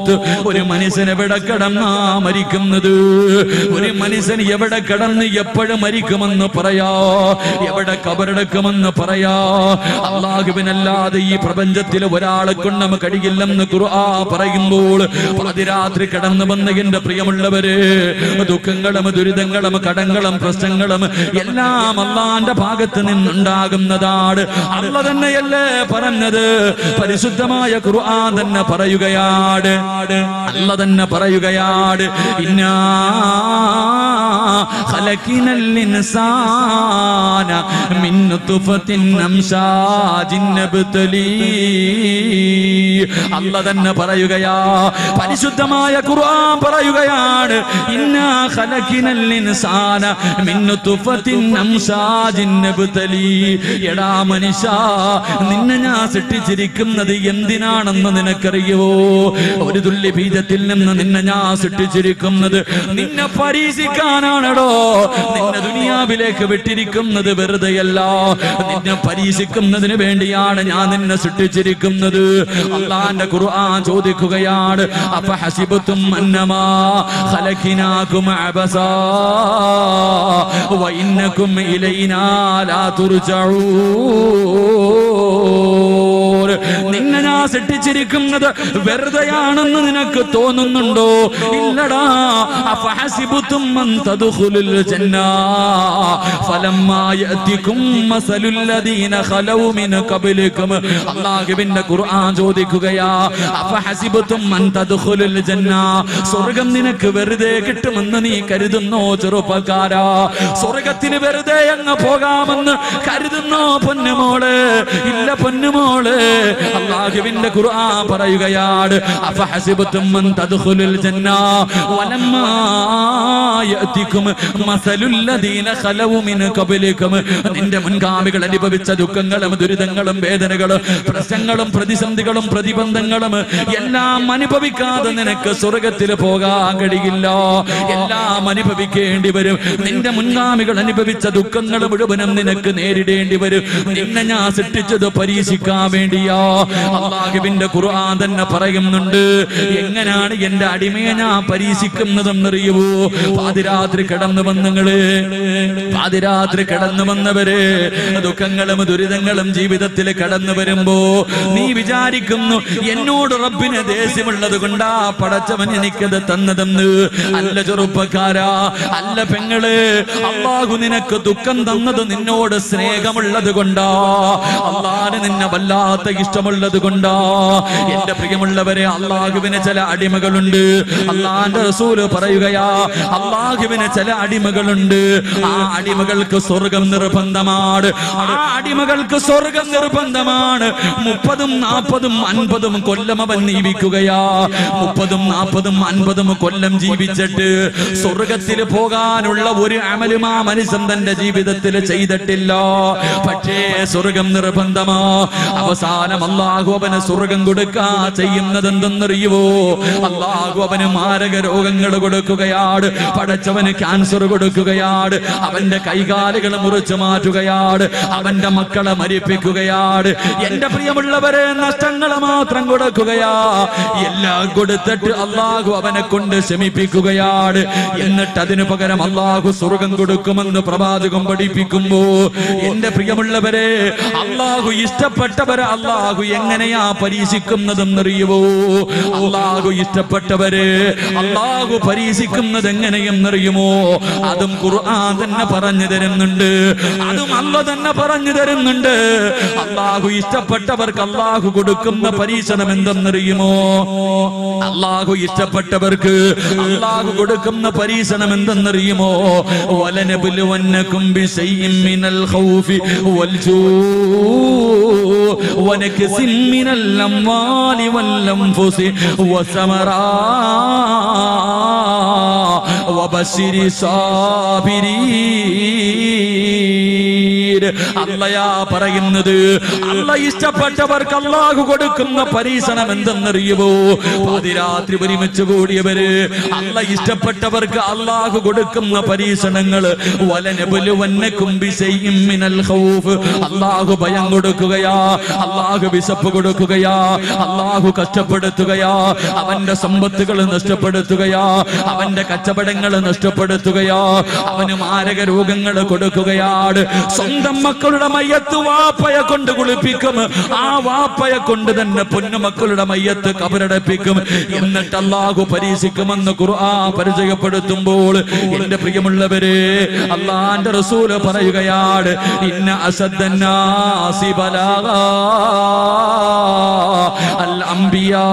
Mouth ഒരു മനുഷ്യൻ എവിടെ കിടന്നാ മരിക്കുന്നത് ഒരു മനുഷ്യൻ എവിടെ കിടന്ന് എപ്പോഴും മരിക്കുമെന്ന് പറയാ എവിടെ കബറെടുക്കുമെന്ന് പറയാ അള്ളാഹുവിനല്ലാതെ ഈ പ്രപഞ്ചത്തിൽ ഒരാളെ കൊണ്ട് നമുക്ക് കഴിയില്ലെന്ന് ഖുർആ പറയുമ്പോൾ പാതിരാത്രി കടന്നു വന്ന എന്റെ പ്രിയമുള്ളവര് ദുഃഖങ്ങളും ദുരിതങ്ങളും കടങ്ങളും പ്രശ്നങ്ങളും എല്ലാം അള്ളാന്റെ ഭാഗത്ത് നിന്നുണ്ടാകുന്നതാണ് അള്ള തന്നെയല്ലേ പറഞ്ഞത് പരിശുദ്ധമായ ഖുർആൻ തന്നെ പറയുകയാണ് അല്ല തന്നെ പറയുകയാണ് ഇന്നാ خلقنا الإنسان من نطفة أمشاج نبتليه അല്ല തന്നെ പറയുകയാ പരിശുദ്ധമായ ഖുർആൻ പറയുകയാണ് ഇന്നാ ഖലഖിനൽ ഇൻസാന മിൻ നുത്ഫത്തിൻ അംസാജിൻ നബ്തലി എടാ മനുഷ്യ നിന്നെ ഞാൻ സൃഷ്ടിച്ചിരിക്കുന്നത് എന്തിനാണെന്ന് നിനക്കറിയുവോ ഒരു തുള്ളി ബീജത്തിൽ നിന്ന് നിന്നെ ഞാൻ സൃഷ്ടിച്ചിരിക്കുന്നത് നിന്നെ പരീക്ഷിക്കാനാണടോ നിന്നെ ദുനിയാവിലേക്ക് വിട്ടിരിക്കുന്നത് വെറുതെയല്ല നിന്നെ പരീക്ഷിക്കുന്നതിന് വേണ്ടിയാണ് ഞാൻ നിന്നെ സൃഷ്ടിച്ചിരിക്കുന്നത് അള്ളാന്റെ ഖുർആൻ ചോദിക്കുകയാണ് അപ്പൊ ഹസിബത്തും അന്നമാ ഖലഖിനാകും അബസാ വഇന്നകും ഇലൈനാ ലാ തുർജഊൻ നിന്നെ ഞാൻ സൃഷ്ടിച്ചിരിക്കുന്നത് വെറുതെയാണെന്ന് നിനക്ക് തോന്നുന്നുണ്ടോ ഇല്ലടാ അഫഹസിബുത്തും മൻ തദ്ഖുലുൽ ജന്ന ഫലമ്മാ യഅതികും മസലുൽ ലദീന ഖലൗ മിൻ ഖബ്ലികും അല്ലാഹുവിന്റെ ഖുർആൻ ചോദിക്കുകയാ അഫഹസിബുത്തും മൻ തദ്ഖുലുൽ ജന്ന സ്വർഗ്ഗം നിനക്ക് വെറുതെ കിട്ടുമെന്ന് നീ കരുതുന്നോ ചെറുപ്പക്കാരാ സ്വർഗത്തിന് വെറുതെ അങ്ങ് പോകാമെന്ന് കരുതുന്നോ പൊന്നുമോള് ഇല്ല പൊന്നുമോള് അള്ളാഹുവിന്റെ ഖുർആൻ പറയുകയാണ് അഫഹസിബത്തും മൻ തദ്ഖുലുൽ ജന്ന വലമ്മാ യഅതികും മസലുൽ ലദീന ഖലൗ മിൻ ഖബ്ലികും നിന്റെ മുൻഗാമികൾ അനുഭവിച്ച ദുഃഖങ്ങളും ദുരിതങ്ങളും വേദനകളും പ്രശ്നങ്ങളും പ്രതിസന്ധികളും പ്രതിബന്ധങ്ങളും എല്ലാം അനുഭവിക്കാതെ നിനക്ക് സ്വർഗത്തിൽ പോകാൻ കഴിയില്ല എല്ലാം അനുഭവിക്കേണ്ടി വരും നിന്റെ മുൻഗാമികൾ അനുഭവിച്ച ദുഃഖങ്ങൾ മുഴുവനും നിനക്ക് നേരിടേണ്ടി വരും നിന്നെ ഞാൻ സൃഷ്ടിച്ചത് പരീക്ഷിക്കാൻ വേണ്ടിയാ അള്ളാഹുവിന്റെ ഖുർആൻ തന്നെ പറയുന്നുണ്ട് എങ്ങനെയാണ് എന്റെ അടിമയെ ഞാൻ പരീക്ഷിക്കുന്നതെന്നറിയുവോ പാതിരാത്രി കിടന്നു വന്നങ്ങള് പാതിരാത്രി കിടന്നു വന്നവര് ദുഃഖങ്ങളും ദുരിതങ്ങളും ജീവിതത്തിൽ കടന്നു വരുമ്പോ നീ വിചാരിക്കുന്നു എന്നോട് റബ്ബിന് ദേഷ്യമുള്ളത് കൊണ്ടാ പടച്ചവൻ എനിക്കത് തന്നതെന്ന് അല്ല ചെറുപ്പക്കാരാ അല്ല പെങ്ങള് അള്ളാഹു നിനക്ക് ദുഃഖം തന്നത് നിന്നോട് സ്നേഹമുള്ളത് കൊണ്ടാ അള്ളാഹ് നിന്നെ വല്ലാത്ത ഇഷ്ടമുള്ളത് കൊണ്ടാ എന്റെ പ്രിയമുള്ളവരെ അള്ളാഹുവിന് ചില അടിമകളുണ്ട് അള്ളാന്റെ റസൂല് പറയുകയാ അള്ളാഹുവിന് ചില അടിമകളുണ്ട് ആ അടിമകൾക്ക് സ്വർഗം നിർബന്ധമാണ് ആ അടിമകൾക്ക് സ്വർഗം നിർബന്ധമാണ് മുപ്പതും നാൽപ്പതും അൻപതും കൊല്ലം അവൻ ജീവിക്കുകയാ മുപ്പതും നാൽപ്പതും അൻപതും കൊല്ലം ജീവിച്ചിട്ട് സ്വർഗത്തിൽ പോകാനുള്ള ഒരു അമലും ആ മനുഷ്യൻ തന്റെ ജീവിതത്തിൽ ചെയ്തിട്ടില്ല പക്ഷേ സ്വർഗം നിർബന്ധമാ അവസാനം അള്ളാഹു അവന് സ്വർഗം കൊടുക്കാ ചെയ്യുന്നത് എന്തെന്നറിയുവോ അള്ളാഹു അവന് മാരക രോഗങ്ങൾ കൊടുക്കുകയാണ് പടച്ചവന് ക്യാൻസർ കൊടുക്കുകയാണ് അവന്റെ കൈകാലുകൾ മുറിച്ചു മാറ്റുകയാണ് അവന്റെ മക്കളെ മരിപ്പിക്കുകയാണ് എന്റെ പ്രിയമുള്ളവരെ നഷ്ടങ്ങൾ മാത്രം കൊടുക്കുകയാ എല്ലാം കൊടുത്തിട്ട് അള്ളാഹു അവനെ കൊണ്ട് ശമിപ്പിക്കുകയാണ് എന്നിട്ട് അതിനു പകരം അള്ളാഹു സ്വർഗം കൊടുക്കുമെന്ന് പ്രവാചകം പഠിപ്പിക്കുമ്പോ എന്റെ പ്രിയമുള്ളവരെ അള്ളാഹു ഇഷ്ടപ്പെട്ടവരെ അള്ളാഹു എങ്ങനെയാ പരീക്ഷിക്കുന്നതെന്നറിയുവോ അള്ളാഹു ഇഷ്ടപ്പെട്ടവരെ അള്ളാഹു പരീക്ഷിക്കുന്നത് എങ്ങനെയെന്നറിയുമോ അതും ഖുർആൻ തന്നെ പറഞ്ഞു തരുന്നുണ്ട് അതും അല്ല തന്നെ പറഞ്ഞു തരുന്നുണ്ട് അള്ളാഹു ഇഷ്ടപ്പെട്ടവർക്ക് അള്ളാഹു കൊടുക്കുന്ന പരീക്ഷണം എന്തെന്നറിയുമോ അള്ളാഹു ഇഷ്ടപ്പെട്ടവർക്ക് അള്ളാഹു കൊടുക്കുന്ന പരീക്ഷണം എന്തെന്നറിയുമോ വലനബുലുവന്നക്കും ബിശൈഇൻ മിനൽ ഖൗഫി വൽജൂ ونكس من الأموال والأنفس والثمرات വബശിരി സാബിരീൻ അല്ലയാ പറയുന്നത് അല്ല ഇഷ്ടപ്പെട്ടവർക്ക് അള്ളാഹു കൊടുക്കുന്ന പരീക്ഷണം എന്തെന്നറിയുമോ പാതിരാത്രി ഒരുമിച്ച് കൂടിയവര് അല്ല ഇഷ്ടപ്പെട്ടവർക്ക് അള്ളാഹു കൊടുക്കുന്ന പരീക്ഷണങ്ങൾ വലനബുലുവന്നക്കും ബിശൈഇം മിനൽ ഖൗഫ് അള്ളാഹു ഭയം കൊടുക്കുകയാ അള്ളാഹു വിശപ്പ് കൊടുക്കുകയാ അള്ളാഹു കഷ്ടപ്പെടുത്തുകയാ അവന്റെ സമ്പത്തുകൾ നഷ്ടപ്പെടുത്തുകയാ അവന്റെ കച്ചവടങ്ങൾ നഷ്ടപ്പെടുത്തുകയാ അവന് മാരക രോഗങ്ങൾ കൊടുക്കുകയാണ് സ്വന്തം മക്കളുടെ മയ്യത്ത് വാപ്പയെ കൊണ്ട് കുളിപ്പിക്കും ആ വാപ്പയെ കൊണ്ട് തന്നെ പൊന്നുമക്കളുടെ മയ്യത്ത് കബറടപ്പിക്കും എന്നിട്ട് അള്ളാഹു പരീക്ഷിക്കുമെന്ന് ഖുർആൻ പരിചയപ്പെടുത്തുമ്പോൾ എന്റെ പ്രിയമുള്ളവരെ അള്ളാന്റെ റസൂല് പറയുകയാണ് ഇന്ന അസദ്ദന്നാസി ബലാഗാ അൽ അംബിയാ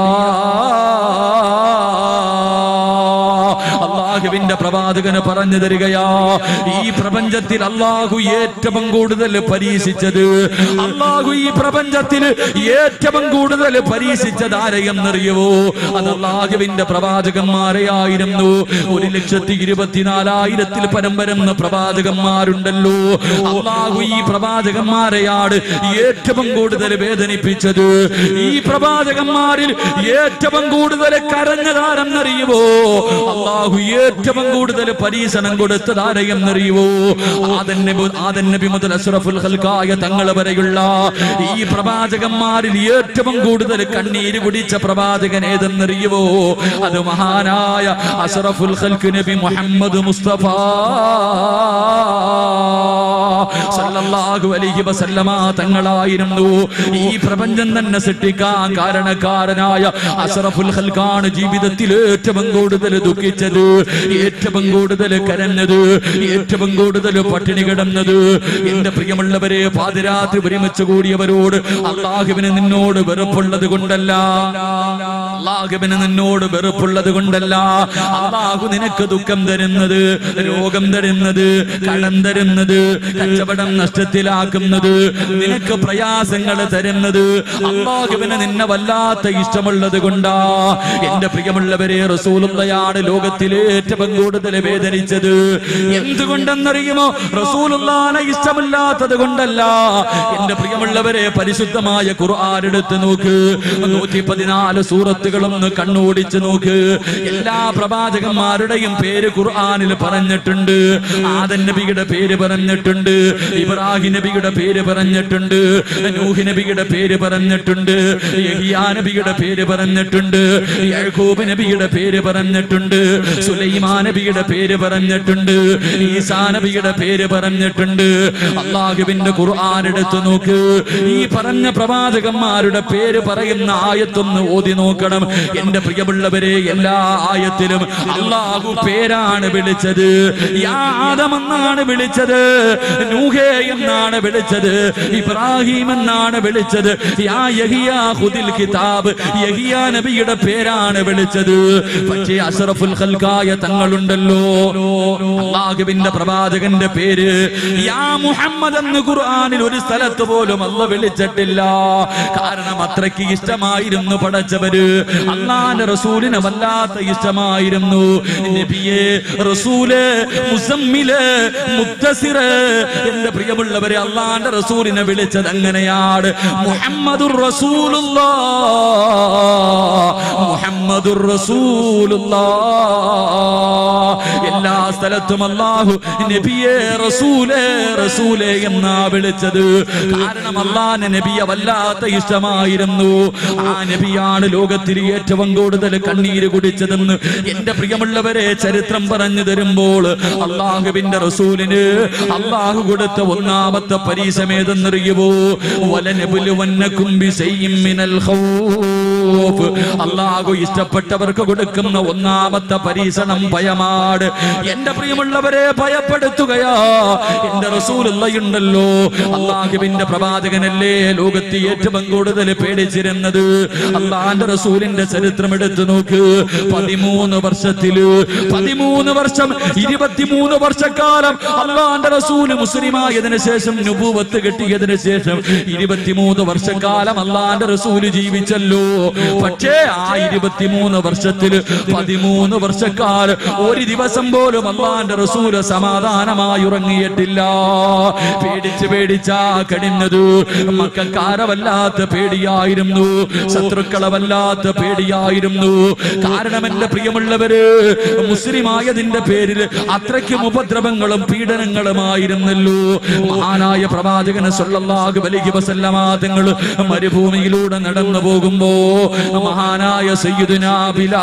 അള്ളാഹുവിന്റെ പ്രവാചകന് പറഞ്ഞു തരികയാ ഈ പ്രപഞ്ചത്തിൽ അള്ളാഹു ഏറ്റവും കൂടുതൽ പരീക്ഷിച്ചത് അള്ളാഹു ഈ പ്രപഞ്ചത്തിൽ ഏറ്റവും കൂടുതൽ പരീക്ഷിച്ചത് ആരെയെന്നറിയുവോ അത് അള്ളാഹുവിന്റെ പ്രവാചകന്മാരെ ആയിരുന്നു ഒരു ലക്ഷത്തി ഇരുപത്തിനാലായിരത്തിൽ പരം വരുന്ന പ്രവാചകന്മാരുണ്ടല്ലോ അള്ളാഹു ഈ പ്രവാചകന്മാരെയാണ് ഏറ്റവും കൂടുതൽ വേദനിപ്പിച്ചത് ഈ പ്രവാചകന്മാരിൽ ഏറ്റവും കൂടുതൽ കരഞ്ഞതാരെന്നറിയുവോ അള്ളാഹു ഏറ്റവും കൂടുതൽ പരീക്ഷണം കൊടുത്തത് ആരെയെന്നറിയുവോ ആദൻ നബി ആദൻ നബി മുതൽ അഷ്റഫുൽ ഖൽഖായ തങ്ങൾ വരെയുള്ള ഈ പ്രവാചകന്മാരിൽ ഏറ്റവും കൂടുതൽ കണ്ണീര് കുടിച്ച പ്രവാചകൻ ഏതെന്നറിയുവോ അത് മഹാനായ അഷ്റഫുൽ ഖൽഖ് നബി മുഹമ്മദ് മുസ്തഫ സല്ലല്ലാഹു അലൈഹി വസല്ലമ തങ്ങളായിരുന്നു ഈ പ്രപഞ്ചം തന്നെ സൃഷ്ടിക്കാൻ കാരണക്കാരനായ അഷ്റഫുൽ ഖൽഖാണ് ജീവിതത്തിൽ ഏറ്റവും കൂടുതൽ ദുഃഖിച്ചത് ഏറ്റവും കൂടുതൽ കരഞ്ഞത് ഏറ്റവും കൂടുതൽ പട്ടിണി കിടന്നത് എന്റെ പ്രിയമുള്ളവരെ പാതിരാത്രി ഒരുമിച്ച് കൂടിയവരോട് അള്ളാഹുവിന് നിന്നോട് വെറുപ്പുള്ളത് കൊണ്ടല്ല അള്ളാഹുവിന് നിന്നോട് വെറുപ്പുള്ളത് കൊണ്ടല്ല അള്ളാഹു നിനക്ക് ദുഃഖം തരുന്നത് രോഗം തരുന്നത് കടം തരുന്നത് കച്ചവടം നഷ്ടത്തിലാക്കുന്നത് നിനക്ക് പ്രയാസങ്ങൾ തരുന്നത് അള്ളാഹുവിന് നിന്നെ വല്ലാത്ത ഇഷ്ടമുള്ളത് കൊണ്ടാ എന്റെ പ്രിയമുള്ളവരെ റസൂലുള്ളയാണ് ലോകത്തിലെ ഏറ്റവും കൂടുതൽ വേദനിച്ചത് എന്തുകൊണ്ടെന്നറിയുമോ റസൂലുള്ളാനെ ഇഷ്ടമില്ലാത്തത് കൊണ്ടല്ല എന്റെ പ്രിയമുള്ളവരെ പരിശുദ്ധമായ ഖുർആൻ എടുത്ത് നോക്ക് നൂറ്റി പതിനാല് സൂറത്തുകളൊന്ന് കണ്ണോടിച്ച് നോക്ക് എല്ലാ പ്രവാചകന്മാരുടെയും പേര് ഖുർആനിൽ പറഞ്ഞിട്ടുണ്ട് ആദൻ നബിയുടെ പേര് പറഞ്ഞിട്ടുണ്ട് ഇബ്രാഹിം നബിയുടെ പേര് പറഞ്ഞിട്ടുണ്ട് നൂഹ് നബിയുടെ പേര് പറഞ്ഞിട്ടുണ്ട് യഹിയാ നബിയുടെ പേര് പറഞ്ഞിട്ടുണ്ട് യഹൂബ് നബിയുടെ പേര് പറഞ്ഞിട്ടുണ്ട് സുലൈമാൻ നബിയുടെ പേര് പറഞ്ഞിട്ടുണ്ട് ഈസാ നബിയുടെ പേര് പറഞ്ഞിട്ടുണ്ട് അള്ളാഹുവിന്റെ ഖുർആൻ എടുത്തു നോക്ക് ഈ പറഞ്ഞ പ്രവാചകന്മാരുടെ പേര് പറയുന്ന ആയത്തൊന്ന് ഓതി നോക്കണം എന്റെ പ്രിയമുള്ളവരെ എല്ലാ ആയത്തിലും അള്ളാഹു പേരാണ് വിളിച്ചത് യാ ആദം എന്നാണ് വിളിച്ചത് നൂഹേ എന്നാണ് വിളിച്ചത് ഇബ്രാഹിം എന്നാണ് വിളിച്ചത് യാ യഹിയാ ഖുദിൽ കിതാബ് യഹിയാ നബിയുടെ പേരാണ് വിളിച്ചത് പക്ഷേ അഷറഫുൽ ഖൽഖായ തങ്ങളുണ്ടല്ലോ അള്ളാഹുവിന്റെ പ്രവാചകന്റെ പേര് യാ മുഹമ്മദ് എന്ന് ഖുർആനിൽ ഒരു സ്ഥലത്ത് പോലും അല്ല വിളിച്ചിട്ടില്ല കാരണം അത്രയ്ക്ക് ഇഷ്ടമായിരുന്നു പടച്ചവര് അള്ളാന്റെ റസൂലിനെ വല്ലാത്ത ഇഷ്ടമായിരുന്നു നബിയെ റസൂല് മുസമ്മില് മുത്തസിറ് എന്റെ പ്രിയമുള്ളവരെ അള്ളാന്റെ റസൂലിനെ വിളിച്ചത് അങ്ങനെയാണ് മുഹമ്മദുർ റസൂലുള്ളാ മുഹമ്മദുർ റസൂലുള്ളാ എല്ലാ സ്ഥലത്തും അള്ളാഹു നബിയെ റസൂലേ റസൂലേ എന്നാ വിളിച്ചത് കാരണം അള്ളാന്റെ നബിയെ വല്ലാത്ത ഇഷ്ടമായിരുന്നു ആ നബിയാണ് ലോകത്തിൽ ഏറ്റവും കൂടുതൽ കണ്ണീര് കുടിച്ചതെന്ന് എന്റെ പ്രിയമുള്ളവരെ ചരിത്രം പറഞ്ഞു തരുമ്പോൾ അള്ളാഹുവിന്റെ റസൂലിന് അള്ളാഹു കൊടുത്ത ഒന്നാമത്തെ പരീക്ഷമേതെന്നറിയുമോ വലനബുലുവന്നക്കും ബിശൈഇം മിനൽ ഖൗഫ് അള്ളാഹു ഇഷ്ടപ്പെട്ടവർക്ക് കൊടുക്കുന്ന ഒന്നാമത്തെ പരീക്ഷണം ഭയമാണ് എന്റെ പ്രിയമുള്ളവരെ ഭയപ്പെടുത്തുകയാ എന്റെ റസൂലുള്ളയുണ്ടല്ലോ അള്ളാഹുവിന്റെ പ്രവാചകനല്ലേ ലോകത്ത് ഏറ്റവും കൂടുതൽ പേടിച്ചിരുന്നത് അള്ളാന്റെ റസൂലിന്റെ ചരിത്രം എടുത്തു നോക്ക് പതിമൂന്ന് വർഷത്തില് പതിമൂന്ന് വർഷം ഇരുപത്തിമൂന്ന് വർഷക്കാലം അള്ളാന്റെ റസൂല് മുസ്ലിമായതിനു ശേഷം നുപൂവത്ത് കെട്ടിയതിനു ശേഷം ഇരുപത്തിമൂന്ന് വർഷക്കാലം അള്ളാന്റെ റസൂല് ജീവിച്ചല്ലോ പക്ഷേ ആ ഇരുപത്തിമൂന്ന് വർഷത്തിൽ പതിമൂന്ന് വർഷക്കാലം ഒരു ദിവസം പോലും അള്ളാന്റെ റസൂല് സമാധാനമായി ഉറങ്ങിയിട്ടില്ല പേടിച്ച് പേടിച്ചാ കടിഞ്ഞത് മക്കാരെ വല്ലാത്ത പേടിയായിരുന്നു ശത്രുക്കളെ വല്ലാത്ത പേടിയായിരുന്നു കാരണം എന്റെ പ്രിയമുള്ളവര് മുസ്ലിമായതിന്റെ പേരിൽ അത്രയ്ക്കും ഉപദ്രവങ്ങളും പീഡനങ്ങളുമായിരുന്നല്ലോ മഹാനായ പ്രവാചകന് സല്ലല്ലാഹു അലൈഹി വസല്ലമ തങ്ങൾ മരുഭൂമിയിലൂടെ നടന്നു പോകുമ്പോ മഹാനായ സയ്യിദുനാ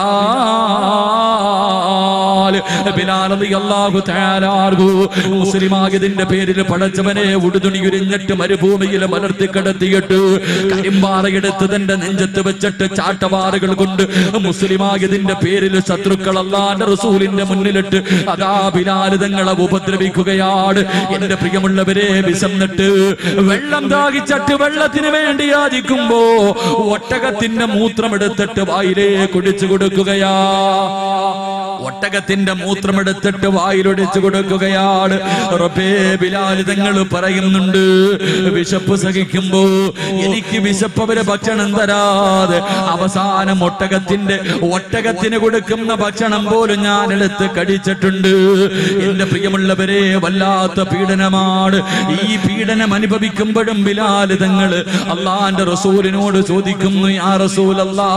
ബിലാൽ ബിലാൽ റളിയല്ലാഹു തആല അൻഹു മുസ്ലിമായതിന്റെ പേരിൽ പടച്ചവനെ ഉടുതുണി ഉരിഞ്ഞിട്ട് മരുഭൂമിയിൽ മലർത്തി കിടത്തിയിട്ട് കരിമ്പാറയെടുത്ത് തന്റെ നെഞ്ചത്ത് വെച്ചിട്ട് ചാട്ടവാറുകൾ കൊണ്ട് മുസ്ലിമായതിന്റെ പേരിൽ ശത്രുക്കൾ അല്ലാന്റെ റസൂലിന്റെ മുന്നിലിട്ട് അതാ ബിലാൽ തങ്ങളെ ഉപദ്രവിക്കുകയാണ് എന്റെ പ്രിയമുള്ളവരെ വിശന്നിട്ട് വെള്ളം ദാഹിച്ചിട്ട് വെള്ളത്തിന് വേണ്ടി യാചിക്കുമ്പോ ഒട്ടകത്തിന്റെ മൂത്രമെടുത്തിട്ട് വായിലേ കുടിച്ചു കൊടുക്കുകയാ ഒട്ടകത്തിന്റെ മൂത്രമെടുത്തിട്ട് വായിലൊടിച്ചു കൊടുക്കുകയാണ് റബ്ബേ ബിലാൽ തങ്ങൾ പറയുന്നുണ്ട് വിശപ്പ് സഹിക്കുമ്പോ എനിക്ക് വിശപ്പ് അവര് ഭക്ഷണം തരാതെ അവസാനം ഒട്ടകത്തിന്റെ ഒട്ടകത്തിന് കൊടുക്കുന്ന ഭക്ഷണം പോലും ഞാൻ എടുത്ത് കടിച്ചിട്ടുണ്ട് എന്റെ പ്രിയമുള്ളവരെ വല്ലാത്ത പീഡനമാണ് ഈ പീഡനം അനുഭവിക്കുമ്പോഴും ബിലാൽ തങ്ങൾ അള്ളാന്റെ റസൂലിനോട് ചോദിക്കുന്നു യാ റസൂലല്ലാ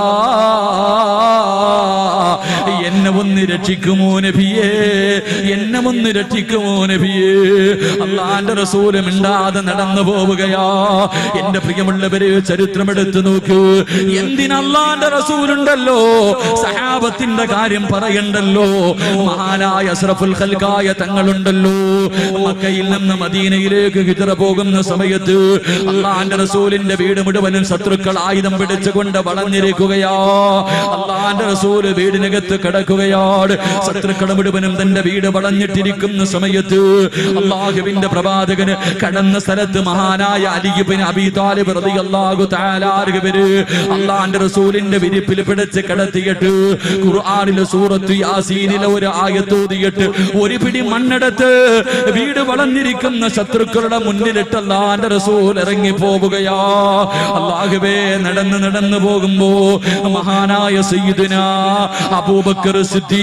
എന്നെ ഒന്ന് രക്ഷിക്കുമോ നബിയേ എന്നെ ഒന്ന് രക്ഷിക്കുമോ നബിയേ അള്ളാന്റെ റസൂല് മിണ്ടാതെ നടന്നു പോവുകയാ എന്റെ പ്രിയമുള്ളവര് ചരിത്രം എടുത്തു നോക്കൂ എന്തിന് അള്ളാന്റെ റസൂലുണ്ടല്ലോ സഹാബത്തിന്റെ കാര്യം പറയണ്ടല്ലോ മഹാനായ അസ്രഫുൽ ഖൽക്കായ തങ്ങളുണ്ടല്ലോ മക്കയിൽ നിന്ന് മദീനയിലേക്ക് ഹിജറ പോകുന്ന സമയത്ത് അള്ളാന്റെ റസൂലിന്റെ വീട് മുഴുവനും ശത്രുക്കൾ ആയുധം പിടിച്ചുകൊണ്ട് വളഞ്ഞിരിക്കുകയാ അള്ളാന്റെ റസൂല് വീടിനകത്ത് കിടക്കുകയാണ് ശത്രുക്കൾ മുഴുവനും തന്റെ വീട് വളഞ്ഞിട്ടിരിക്കുന്ന സമയത്ത് അള്ളാഹുവിന്റെ പ്രവാചകന് കടന്ന സ്ഥലത്ത് മഹാനായ അലിബിന് അബി താലിബ് റളിയല്ലാഹു തആല അൻഹുവിന് അള്ളാന്റെ റസൂലിന്റെ വിരിപ്പിൽ പിടിച്ച് കിടത്തിയിട്ട് ഖുർആനിലെ സൂറത്ത് യാസീനിലെ ഒരു ആയത്തോതിയിട്ട് ഒരു പിടി മണ്ണെടുത്ത് വീട് വളഞ്ഞിരിക്കുന്ന ശത്രുക്കളുടെ മുന്നിലിട്ട് അള്ളാന്റെ റസൂൽ ഇറങ്ങി പോവുകയാ അള്ളാഹുവേ നടന്ന് നടന്നു പോകുമ്പോ മഹാനായ സയ്യിദുന അബൂബക്കർ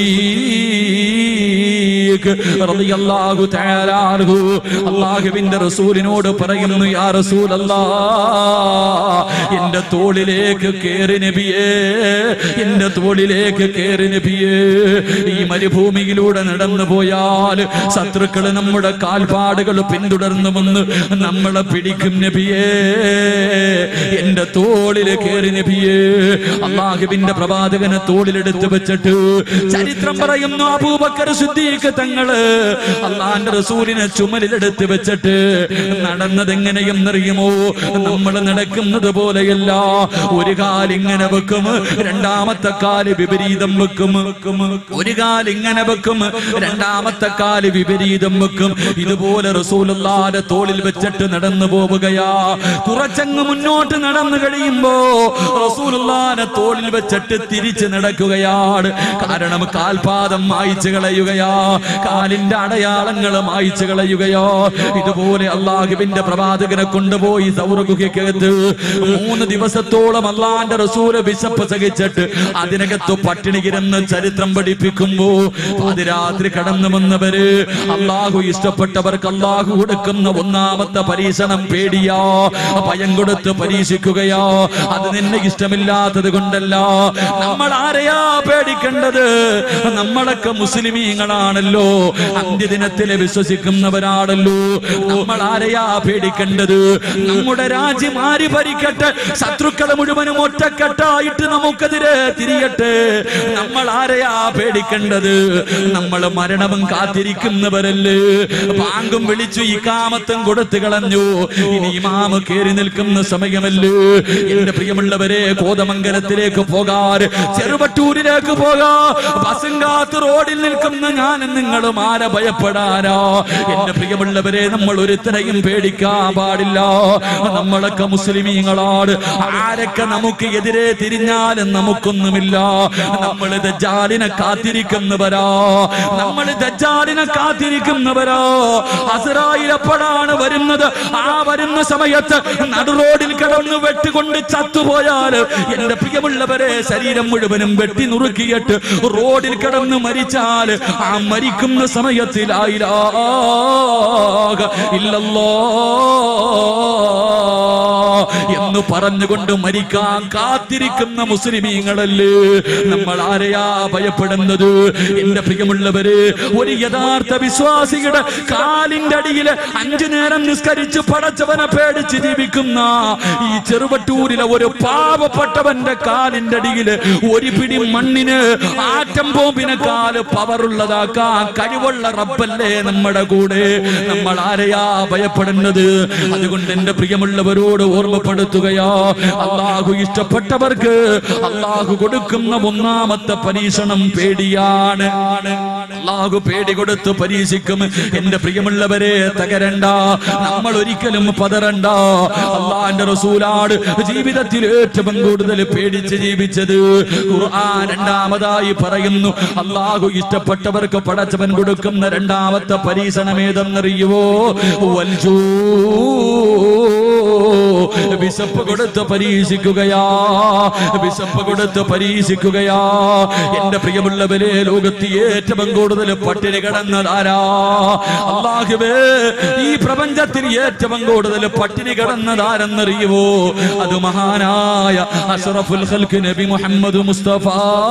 സിദ്ദീഖ് റളിയല്ലാഹു തആല അൻഹു അള്ളാഹുവിന്റെ റസൂലിനോട് പറയുന്നു യാ റസൂലല്ലാ എന്റെ തോളിലേക്ക് കേറി നബിയേ എന്റെ തോളിലേക്ക് കേറി നബിയേ ഈ മരുഭൂമിയിലൂടെ നടന്നു പോയാൽ ശത്രുക്കള് നമ്മുടെ കാൽപാടുകൾ പിന്തുടർന്നു വന്ന് നമ്മളെ പിടിക്കും നബിയേ എന്റെ തോളില് കേറി നബിയേ അള്ളാഹുവിന്റെ പ്രവാചകനെ തോളിലെടുത്ത് വെച്ചിട്ട് ചരിത്രം പറയുന്നു അബൂബക്കർ സിദ്ദീഖ് തങ്ങള് അള്ളാന്റെ റസൂലിനെ ചുമലിലെടുത്ത് വെച്ചിട്ട് നടന്നത് എങ്ങനെയെന്നറിയുമോ നമ്മൾ നടക്കുന്നത് പോലെയല്ല ഒരു കാലിങ്ങനെ വെക്കും രണ്ടാമത്തെ കാല് വിപരീതം വെക്കും ഒരു കാലിങ്ങനെ വെക്കും രണ്ടാമത്തെ കാല് വിപരീതം വെക്കും ഇതുപോലെ റസൂലുള്ളാന്റെ തോളിൽ വെച്ചിട്ട് നടന്നു പോവുകയാ കുറച്ചങ്ങ് മുന്നോട്ട് നടന്നു കഴിയുമ്പോ റസൂലുള്ളാന്റെ തോളിൽ വെച്ചിട്ട് തിരിച്ച് നടക്കുകയാണ് കാരണം കാൽപാദം മായിച്ചു കളയുകയാ കാലിന്റെ അടയാളങ്ങൾ മായിച്ചു കളയുകയോ ഇതുപോലെ അള്ളാഹുവിന്റെ പ്രവാചകനെ കൊണ്ടുപോയി സൗരഗുഹയ്ക്കകത്ത് മൂന്ന് ദിവസത്തോളം അള്ളാന്റെ റസൂല് വിശപ്പ് സഹിച്ചിട്ട് അതിനകത്ത് പട്ടിണി കിടന്ന് ചരിത്രം പഠിപ്പിക്കുമ്പോ പാതിരാത്രി കടന്നു വന്നവര് അള്ളാഹു ഇഷ്ടപ്പെട്ടവർക്ക് അള്ളാഹു കൊടുക്കുന്ന ഒന്നാമത്തെ പരീക്ഷണം പേടിയാ ഭയം കൊടുത്ത് പരീക്ഷിക്കുകയോ അത് നിന്നെ ഇഷ്ടമില്ലാത്തത് കൊണ്ടല്ല നമ്മൾ ആരെയാ പേടിക്കേണ്ടത് നമ്മളൊക്കെ മുസ്ലിമീങ്ങളാണല്ലോ അന്ത്യദിനത്തിലെ വിശ്വസിക്കുന്നവരാണല്ലോ നമ്മൾ ആരെയാ പേടിക്കേണ്ടത് നമ്മുടെ രാജ്യം ആര് ഭരിക്കട്ടെ ശത്രുക്കളെ മുഴുവനും ഒറ്റക്കെട്ടായിട്ട് നമുക്കെതിരെ തിരിയട്ടെ നമ്മൾ ആരെയാ പേടിക്കേണ്ടത് നമ്മൾ മരണവും കാത്തിരിക്കുന്നവരല്ലേ പാങ്കും വിളിച്ചു ഈ കാമത്തും കൊടുത്തു കളഞ്ഞു ഇനി ഇമാമ് കേറി നിൽക്കുന്ന സമയമല്ലേ എന്റെ പ്രിയമുള്ളവരെ കോതമംഗലത്തിലേക്ക് പോകാൻ ചെറുവട്ടൂരിലേക്ക് പോകാ ബസ് ബസിങ്കാത്ത് റോഡിൽ നിൽക്കുന്ന ഞാനും നിങ്ങളും ആരെ ഭയപ്പെടാനോ എന്റെ പ്രിയമുള്ളവരെ നമ്മൾ ഒരുത്തരെയും പേടിക്കാൻ പാടില്ല നമ്മളൊക്കെ മുസ്ലിമീങ്ങളാണ് ആരൊക്കെ നമുക്ക് എതിരെ തിരിഞ്ഞാലും നമുക്കൊന്നുമില്ല നമ്മൾ ദജ്ജാലിനെ കാത്തിരിക്കുന്നവരാ നമ്മൾ ദജ്ജാലിനെ കാത്തിരിക്കുന്നവരാ അസറായിൽ എപ്പോഴാണ് വരുന്നത് ആ വരുന്ന സമയത്ത് നടുറോഡിൽ കിടന്ന് വെട്ടുകൊണ്ട് ചത്തുപോയാൽ എന്റെ പ്രിയമുള്ളവരെ ശരീരം മുഴുവനും വെട്ടി നുറുക്കിയിട്ട് റോഡിൽ കിടന്ന് മരിച്ചാൽ ആ മരിക്കുന്ന സമയത്തിലായില്ല ഇല്ലല്ലോ എന്ന് പറഞ്ഞുകൊണ്ട് മരിക്കാൻ കാത്തിരിക്കുന്ന മുസ്ലിമീങ്ങളല്ലേ നമ്മൾ ആരെയാ ഭയപ്പെടുന്നത് എന്റെ പ്രിയമുള്ളവര് ഒരു യഥാർത്ഥ വിശ്വാസിയുടെ കാലിന്റെ അടിയില് അഞ്ചു നേരം നിസ്കരിച്ച് പടച്ചവനെ പേടിച്ച് ജീവിക്കുന്ന ഈ ചെറുവട്ടൂരിലെ ഒരു പാവപ്പെട്ടവന്റെ കാലിന്റെ അടിയില് ഒരു പിടി മണ്ണിന് ആറ്റം ബോംബിനെ കാല് പവറുള്ളതാക്കാൻ കഴിവുള്ള റബ്ബല്ലേ നമ്മുടെ കൂടെ നമ്മൾ ആരെയാ ഭയപ്പെടുന്നത് അതുകൊണ്ട് എന്റെ പ്രിയമുള്ളവരോട് ഓർമ്മപ്പെടുത്തുകയാ അള്ളാഹു ഇഷ്ടപ്പെട്ടവർക്ക് അള്ളാഹു കൊടുക്കുന്ന ഒന്നാമത്തെ പരീക്ഷണം പേടിയാണ് അള്ളാഹു പേടി കൊടുത്ത് പരീക്ഷിക്കും എന്റെ പ്രിയമുള്ളവരെ തകരണ്ട നമ്മൾ ഒരിക്കലും പതറണ്ട അള്ളാന്റെ റസൂലാട് ജീവിതത്തിൽ ഏറ്റവും കൂടുതൽ പേടിച്ച് ജീവിച്ചത് ഖുർആൻ രണ്ടാമതായി പറയുന്നു അള്ളാഹു ഇഷ്ടപ്പെട്ടവർക്ക് പടച്ചവൻ കൊടുക്കുന്ന രണ്ടാമത്തെ പരീക്ഷണം ഏതെന്നറിയുവോ വൽജൂ വിശപ്പ് കൊടുത്ത് പരീക്ഷിക്കുകയാ വിശപ്പ് കൊടുത്ത് പരീക്ഷിക്കുകയാ എന്റെ പ്രിയമുള്ളവരെ ലോകത്ത് ഏറ്റവും കൂടുതൽ പട്ടിണി കിടന്നതാരാ അള്ളാഹുവേ ഈ പ്രപഞ്ചത്തിൽ ഏറ്റവും കൂടുതൽ പട്ടിണി കിടന്നതാരെന്നറിയുവോ അത് മഹാനായ അഷറഫുൽ ഖൽക്ക് നബി മുഹമ്മദ് മുസ്തഫ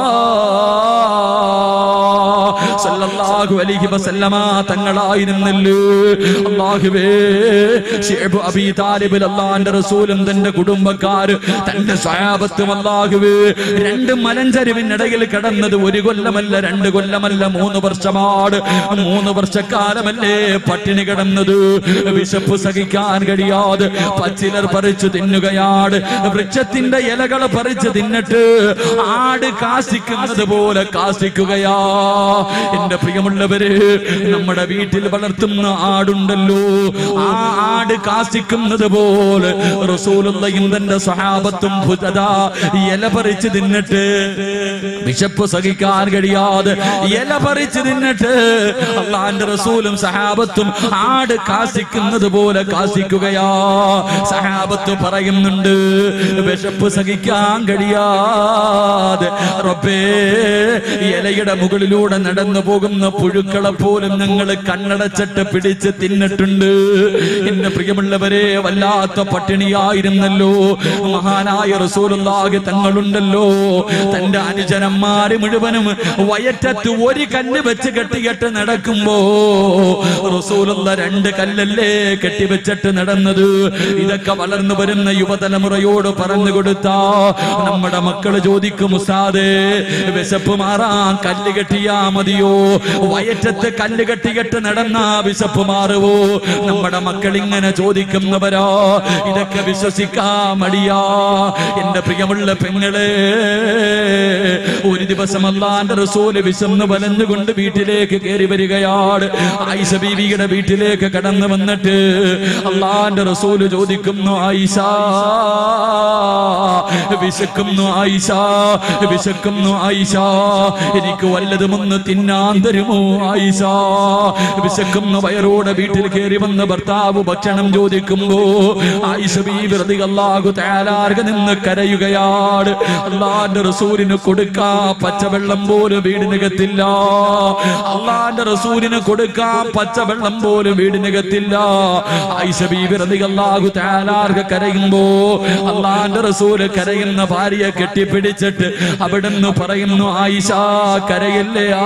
സല്ലല്ലാഹു അലൈഹി വസല്ലമ തങ്ങളായിരുന്നല്ലോ അല്ലാഹുവേ ശൈബ് അബീ താലിബ് അല്ലാഹുവിന്റെ റസൂലും തന്റെ കുടുംബക്കാർ തന്റെ സ്വഹാബത്തും അല്ലാഹുവേ രണ്ട് മലഞ്ചരിവിനിടയിൽ കിടന്നത് ഒരു കൊല്ലമല്ല രണ്ട് കൊല്ലമല്ല മൂന്ന് വർഷമാണ് മൂന്ന് വർഷക്കാലമല്ലേ പട്ടിണി കിടന്നത് വിശപ്പ് സഹിക്കാൻ കഴിയാതെ പച്ചിലർ പറിച്ചു തിന്നുകയാണ് വൃക്ഷത്തിന്റെ ഇലകൾ പറിച്ചു തിന്നിട്ട് ആട് കാശിക്കുന്നത് പോലെ കാശിക്കുകയാ എന്റെ പ്രിയമുള്ളവര് നമ്മുടെ വീട്ടിൽ വളർത്തുന്ന ആടുണ്ടല്ലോ ആ ആട് കാശിക്കുന്നത് പോലെ റസൂലുള്ളയും തന്റെ സഹാബത്തും ഭുജതാ ഇല പറിച്ച് തിന്നിട്ട് വിശപ്പ് സഹിക്കാൻ കഴിയാതെ ഇല പറിച്ച് തിന്നിട്ട് അള്ളാന്റെ റസൂലും സഹാബത്തും ആട് കാശിക്കുന്നത് പോലെ കാശിക്കുകയാ സഹാബത്ത് പറയുന്നുണ്ട് വിശപ്പ് സഹിക്കാൻ കഴിയാതെ റബ്ബേ ഇലയുടെ മുകളിലൂടെ നടന്നു പോകുന്ന പുഴുക്കളെ പോലും ഞങ്ങൾ കണ്ണടച്ചിട്ട് പിടിച്ച് തിന്നിട്ടുണ്ട് എന്റെ പ്രിയമുള്ളവരെ വല്ലാത്ത പട്ടിണിയായിരുന്നല്ലോ മഹാനായ റസൂലുള്ളാഹി തങ്ങളുണ്ടല്ലോ തന്റെ അനുജനന്മാര് മുഴുവനും വയറ്റത്ത് ഒരു കല്ല് വെച്ച് കെട്ടികെട്ട് നടക്കുമ്പോ റസൂലുള്ള രണ്ട് കല്ലല്ലേ കെട്ടിവെച്ചിട്ട് നടന്നത് ഇതൊക്കെ വളർന്നു വരുന്ന യുവതലമുറയോട് പറഞ്ഞു കൊടുത്താ നമ്മുടെ മക്കള് ചോദിക്കും ഉസ്താദേ വിശപ്പ് മാറാൻ കല്ല് കെട്ടിയാ മതിയോ വയറ്റത്ത് കല്ല് കെട്ടികെട്ട് നടന്നാ വിശപ്പ് മാറുവോ നമ്മുടെ മക്കൾ ഇങ്ങനെ ചോദിക്കുന്നവരാ ഇതൊക്കെ വിശ്വസിക്കാ മടിയാ എന്റെ പ്രിയമുള്ള പെങ്ങളെ ഒരു ദിവസം അല്ലാന്റെ റസൂല് വിശന്ന് വലഞ്ഞുകൊണ്ട് വീട്ടിലേക്ക് കയറി വരികയാണ് ആയിഷ ബീവിയുടെ വീട്ടിലേക്ക് കടന്നു വന്നിട്ട് അള്ളാന്റെ റസൂല് ചോദിക്കുന്നു ആയിഷ വിശക്കുന്നു ആയിഷ വിശക്കുന്നു ആയിഷ എനിക്ക് വല്ലതുമൊന്ന് തിന്നാൻ തരുമോ ആയിഷ വിശക്കുന്ന വയറോടെ വീട്ടിൽ കയറി വന്ന് ഭർത്താവ് ഭക്ഷണം ചോദിക്കുമ്പോ ആയിഷ ബീവി റളിയല്ലാഹു തആലാർക നിന്ന് കരയുകയാണ് അള്ളാന്റെ റസൂലിന് കൊടുക്കാ പച്ചവെള്ളം പോലും വീടിനകത്തില്ല അള്ളാന്റെ റസൂലിന് കൊടുക്കാൻ പച്ചവെള്ളം പോലും വീടിനകത്തില്ല ആയിഷ ബീവി റളിയല്ലാഹു തആലാർക കരയുമ്പോ അള്ളാന്റെ റസൂല് കരയുന്ന ഭാര്യയെ കെട്ടിപ്പിടിച്ചിട്ട് അവിടുന്ന് പറയുന്നു ആയിഷ കരയല്ലേ ആയിഷ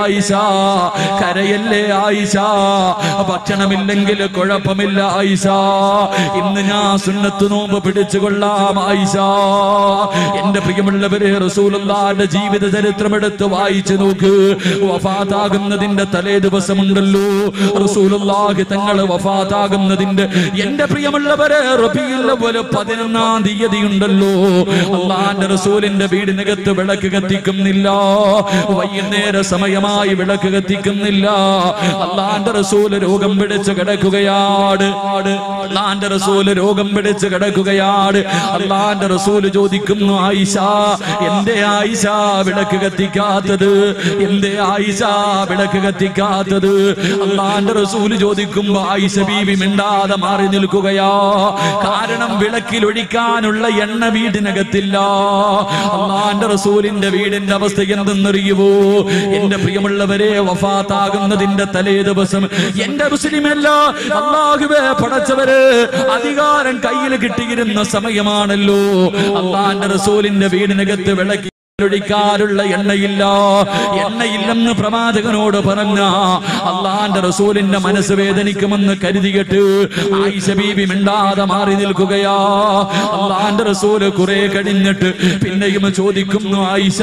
കരയല്ലേ ആയിഷ ഭക്ഷണമില്ലെങ്കിൽ കുഴപ്പമില്ല ആയിഷ ഇന്ന് ഞാൻ സുന്നത്ത് നോമ്പ് പിടിച്ചു കൊള്ളാം ആയിഷ എന്റെ പ്രിയമുള്ളവരെ റസൂലുള്ളാന്റെ ജീവിത ചരിത്രം എടുത്ത് വായിച്ചു നോക്ക് വഫാത്താകുന്നതിന്റെ തലേ ദിവസമുണ്ടല്ലോ റസൂലുള്ളാഹി തങ്ങൾ വഫാത്താകുന്നതിന്റെ എന്റെ പ്രിയമുള്ളവരെ റബീഉൽ അവ്വൽ പതിനൊന്നാം തീയതി ഉണ്ടല്ലോ അള്ളാന്റെ റസൂലിന്റെ വീടിനകത്ത് വിളക്ക് കത്തിക്കുന്നില്ല വൈകുന്നേര സമയമായി വിളക്ക് കത്തിക്കുന്നില്ല അള്ളാന്റെ റസൂല് രോഗം പിടിച്ച് കിടക്കുകയാണ് അള്ളാന്റെ റസൂല് രോഗം പിടിച്ച് കിടക്കുകയാണ് അള്ളാന്റെ റസൂല് ചോദിക്കുന്നു ആയിഷ എന്റെ ആയിഷ വിളക്ക് കത്തിക്കാത്തത് എന്റെ ആയിഷ വിളക്ക് കത്തിക്കാത്തത് അള്ളാന്റെ റസൂല് ചോദിക്കുമ്പോ ആയിഷ ബീവി മിണ്ടാതെ മാറി നിൽക്കുകയാ കാരണം വിളക്കിൽ ഒഴിക്കാനുള്ള എണ്ണ വീടിനകത്തില്ല അള്ളാന്റെ റസൂലിന്റെ വീടിന്റെ അവസ്ഥ എന്തെന്നറിയുവോ എന്റെ പ്രിയമുള്ളവരെ വഫാത്താകുന്നതിന്റെ തലേ ദിവസം എന്റെ മുസ്ലിമല്ല അള്ളാഹുവേ പടച്ചവര് അധികാരം കയ്യിൽ കിട്ടിയിരുന്ന സമയമാണല്ലോ അള്ളാന്റെ റസൂലിന്റെ വീടിനകത്ത് വിളക്കി ഒഴിക്കാനുള്ള എണ്ണയില്ല എണ്ണയില്ലെന്ന് പ്രവാചകനോട് പറഞ്ഞ അള്ളാന്റെ റസൂലിന്റെ മനസ്സ് വേദനിക്കുമെന്ന് കരുതിയിട്ട് ആയിഷ ബീബി മിണ്ടാതെ മാറി നിൽക്കുകയാ അള്ളാന്റെ റസൂല് കുറെ കഴിഞ്ഞിട്ട് പിന്നെയും ചോദിക്കുന്നു ആയിഷ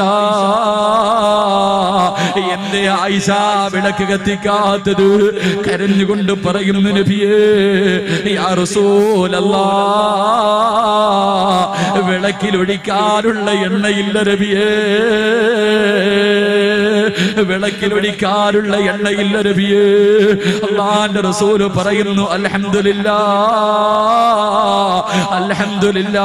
എന്റെ ആയിഷ വിളക്ക് കത്തിക്കാത്തത് കരഞ്ഞുകൊണ്ട് പറയുന്നു നബിയേ യാ റസൂലല്ലാ വിളക്കിൽ ഒഴിക്കാനുള്ള എണ്ണയില്ല രബിയേ വിളക്കിൽ ഒഴിക്കാനുള്ള എണ്ണയില്ല രബിയേ അള്ളാന്റെ റസൂല് പറയുന്നു അൽഹംദുലില്ലാ അൽഹംദുലില്ലാ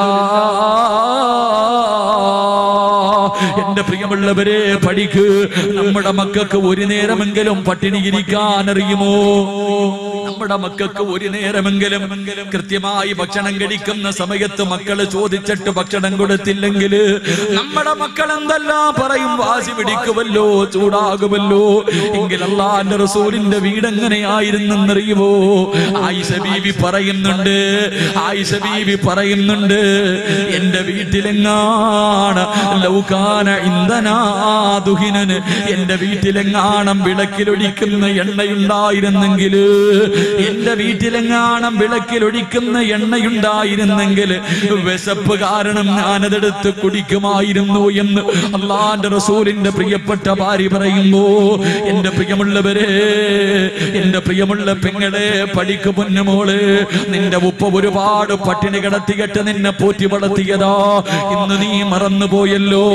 എന്റെ പ്രിയമുള്ളവരെ പഠിക്ക് നമ്മുടെ മക്കൾക്ക് ഒരു നേരമെങ്കിലും പട്ടിണി ഇരിക്കാൻ അറിയുമോ നമ്മുടെ മക്കൾക്ക് ഒരു നേരമെങ്കിലും കൃത്യമായി ഭക്ഷണം കഴിക്കുന്ന സമയത്ത് മക്കള് ചോദിച്ചിട്ട് ഭക്ഷണം കൊടുത്തില്ലെങ്കിൽ നമ്മുടെ മക്കൾ എന്തെല്ലാം പറയും വാശി പിടിക്കുമല്ലോ ചൂടാകുമല്ലോ എങ്കിൽ അള്ളാന്റെ റസൂലിന്റെ വീട് എങ്ങനെയായിരുന്നെന്നറിയുമോ ആയിഷ ബീവി പറയുന്നുണ്ട് ആയിഷ ബീവി പറയുന്നുണ്ട് എന്റെ വീട്ടിലെങ്ങാണ് ലൗകാന ഇന്ധനാദുഹിനന് എന്റെ വീട്ടിലെങ്ങാണം വിളക്കിലൊഴിക്കുന്ന എണ്ണയുണ്ടായിരുന്നെങ്കിൽ എന്റെ വീട്ടിലെങ്ങാണം വിളക്കിലൊഴിക്കുന്ന എണ്ണയുണ്ടായിരുന്നെങ്കിൽ വിശപ്പ് കാരണം ഞാനതെടുത്ത് കുടിക്കുമായിരുന്നു എന്ന് അള്ളാന്റെ റസൂലിന്റെ പ്രിയപ്പെട്ട ഭാര്യ പറയുമ്പോ എന്റെ പ്രിയമുള്ളവരെ എന്റെ പ്രിയമുള്ള പെങ്ങളെ പഠിക്കു പൊന്നുമോള് നിന്റെ ഉപ്പ ഒരുപാട് പട്ടിണി കിടത്തിയിട്ട് നിന്നെ പോറ്റി വളർത്തിയതാ ഇന്ന് നീ മറന്നുപോയല്ലോ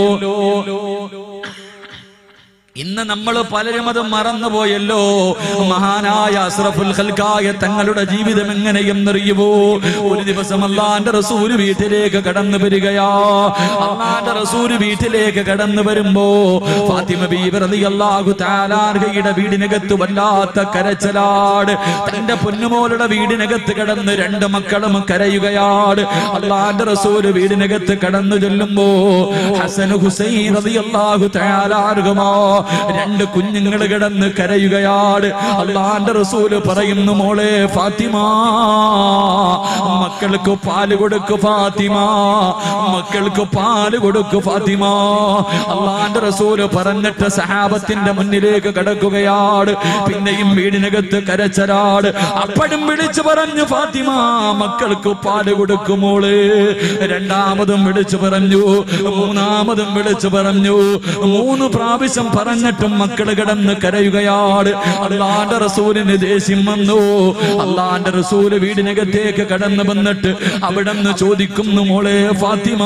ഇന്ന് നമ്മൾ പലരും അത് മറന്നുപോയല്ലോ മഹാനായ അസ്രഫുൽ ഖൽക്കായ തങ്ങളുടെ ജീവിതം എങ്ങനെയെന്നറിയുമോ ഒരു ദിവസം അള്ളാന്റെ റസൂല് വീട്ടിലേക്ക് കടന്നു വരികയാ അള്ളാന്റെ റസൂല് വീട്ടിലേക്ക് കടന്നു വരുമ്പോ ഫാത്തിമ ബീബി റളിയല്ലാഹു തആലാർഹയുടെ വീടിനകത്ത് വല്ലാത്ത കരച്ചലാട് തന്റെ പൊന്നുമോളുടെ വീടിനകത്ത് കടന്ന് രണ്ട് മക്കളും കരയുകയാണ് അള്ളാന്റെ റസൂല് വീടിനകത്ത് കടന്നു ചെല്ലുമ്പോ ഹസൻ ഹുസൈൻ റളിയല്ലാഹു തആലാർഹുമോ രണ്ട് കുഞ്ഞുങ്ങൾ കിടന്ന് കരയുകയാണ് അള്ളാന്റെ റസൂല് പറയുന്നു മോളെ ഫാത്തിമ മക്കൾക്ക് പാല് കൊടുക്കു ഫാത്തിമ മക്കൾക്ക് പാല് കൊടുക്കു ഫാത്തിമ അള്ളാന്റെ റസൂല് പറഞ്ഞിട്ട് സഹാബത്തിന്റെ മുന്നിലേക്ക് കടക്കുകയാണ് പിന്നെയും വീടിനകത്ത് കരച്ചരാട് അപ്പോഴും വിളിച്ചു പറഞ്ഞു ഫാത്തിമ മക്കൾക്ക് പാല് കൊടുക്കുമോള് രണ്ടാമതും വിളിച്ചു പറഞ്ഞു മൂന്നാമതും വിളിച്ചു പറഞ്ഞു മൂന്ന് പ്രാവശ്യം പറഞ്ഞിട്ടും മക്കള് കിടന്ന് കരയുകയാണ് അള്ളാന്റെ റസൂലിന് ദേഷ്യം വന്നു അള്ളാന്റെ റസൂല് വീടിനകത്തേക്ക് കടന്നു വന്നിട്ട് അവിടെ നിന്ന് ചോദിക്കുന്നു മോളെ ഫാത്തിമ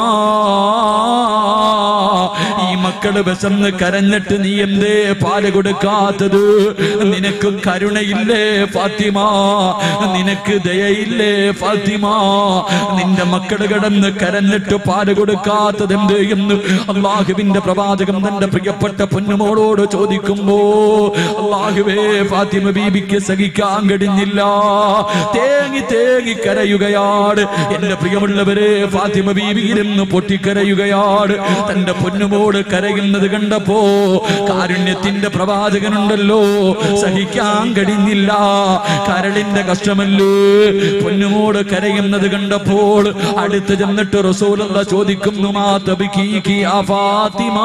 ഈ മക്കള് വിശന്ന് കരഞ്ഞിട്ട് നീ എന്തേ പാല് കൊടുക്കാത്തത് നിനക്ക് കരുണയില്ലേ ഫാത്തിമ നിനക്ക് ദയയില്ലേ ഫാത്തിമ നിന്റെ മക്കള് കിടന്ന് കരഞ്ഞിട്ട് പാല് കൊടുക്കാത്തത് എന്ത് എന്ന് അള്ളാഹുവിന്റെ പ്രവാചകം തന്റെ പ്രിയപ്പെട്ട പൊന്നുമോളോട് ചോദിക്കുമ്പോ അള്ളാഹുവേ ഫാത്തിമ ബീബിക്ക് സഹിക്കാൻ കഴിഞ്ഞില്ല തേങ്ങി തേങ്ങി കരയുകയാണ് എന്റെ പ്രിയമുള്ളവരെ ഫാത്തിമ ബീബി ഇരുന്ന് പൊട്ടിക്കരയുകയാണ് തന്റെ പൊന്നുമോട് കരയുന്നത് കണ്ടപ്പോ കാരുണ്യത്തിന്റെ പ്രവാചകനുണ്ടല്ലോ സഹിക്കാൻ കഴിഞ്ഞില്ല കരളിന്റെ കഷ്ടമല്ലേ പൊന്നുമോട് കരയുന്നത് കണ്ടപ്പോൾ അടുത്ത് ചെന്നിട്ട് റസൂലുള്ള ചോദിക്കുന്നു മാ തബിക്കീകി ആ ഫാത്തിമ